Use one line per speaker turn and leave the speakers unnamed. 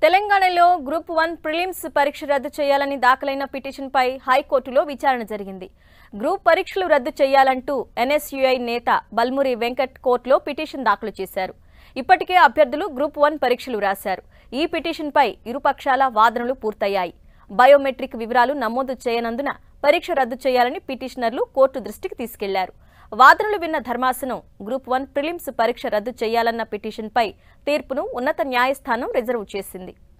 తెలంగాణలో group one prelims పరీక్ష రద్దు చేయాలని దాఖలైన పిటిషన్పై హైకోర్టులో విచారణ జరిగింది గ్రూప్ పరీక్షలు రద్దు చేయాలంటూ ఎన్ఎస్యుఐ నేత బల్మురి వెంకట్ కోర్టులో పిటిషన్ దాఖలు చేశారు ఇప్పటికే అభ్యర్థులు గ్రూప్ వన్ పరీక్షలు రాశారు ఈ పిటిషన్పై ఇరుపక్షాల వాదనలు పూర్తయ్యాయి బయోమెట్రిక్ వివరాలు నమోదు చేయనందున పరీక్ష రద్దు చేయాలని పిటిషనర్లు కోర్టు దృష్టికి తీసుకెళ్లారు వాదనలు విన్న ధర్మాసనం గ్రూప్ వన్ ప్రిలిమ్స్ పరీక్ష రద్దు చేయాలన్న పిటిషన్పై తీర్పును ఉన్నత న్యాయస్థానం రిజర్వ్ చేసింది